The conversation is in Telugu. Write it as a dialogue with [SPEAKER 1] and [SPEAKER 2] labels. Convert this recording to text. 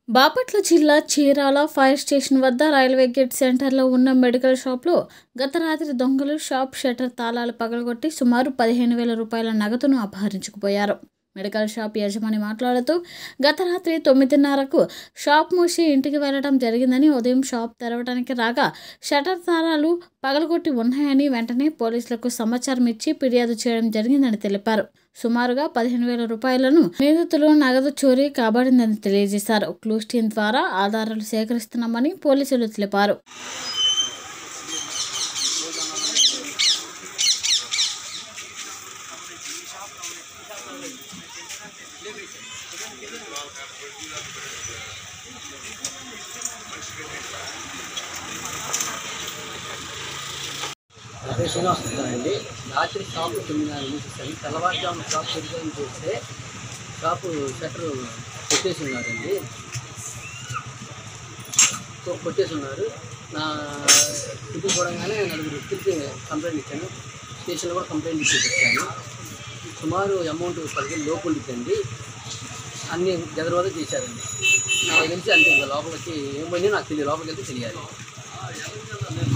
[SPEAKER 1] బాపట్ల జిల్లా చీరాల ఫైర్ స్టేషన్ వద్ద రైల్వే గేట్ సెంటర్లో ఉన్న మెడికల్ షాప్లో గత రాత్రి దొంగలు షాప్ షట్టర్ తాళాలు పగలగొట్టి సుమారు పదిహేను వేల రూపాయల నగదును అపహరించుకుపోయారు మెడికల్ షాప్ యజమాని మాట్లాడుతూ గత రాత్రి తొమ్మిదిన్నరకు షాప్ మూసి ఇంటికి వెళ్ళడం జరిగిందని ఉదయం షాప్ తెరవడానికి రాగా షట్టర్ తాళాలు పగలగొట్టి ఉన్నాయని వెంటనే పోలీసులకు సమాచారం ఇచ్చి ఫిర్యాదు చేయడం జరిగిందని తెలిపారు సుమారుగా పదిహేను వేల రూపాయలను నిందితులు నగదు చోరీ కాబడిందని తెలియజేశారు క్లూస్ టీమ్ ద్వారా ఆధారాలు సేకరిస్తున్నామని పోలీసులు తెలిపారు
[SPEAKER 2] నా పేరు శ్రీనివాస్ అండి రాత్రి షాపు తొమ్మిదిన్నర మూసేసాను తెల్లవారుజామున షాప్ తెరిచి చూస్తే షాపు షట్టర్ కొట్టేసి ఉన్నారండి సో కొట్టేసి ఉన్నారు నా ఇంటికి పోవడంగానే నలుగురు వ్యక్తులకి కంప్లైంట్ ఇచ్చాను స్టేషన్లో కూడా కంప్లైంట్ ఇచ్చి వచ్చాను సుమారు అమౌంట్ పదిహేను లోపు ఉండిద్దండి అన్ని గదరోజు చేశారండి నా దగ్గర నుంచి అంతే ఇంకా లోపలికి ఏం పోయినా నాకు తెలియదు లోపలికి వెళ్తే తెలియాలి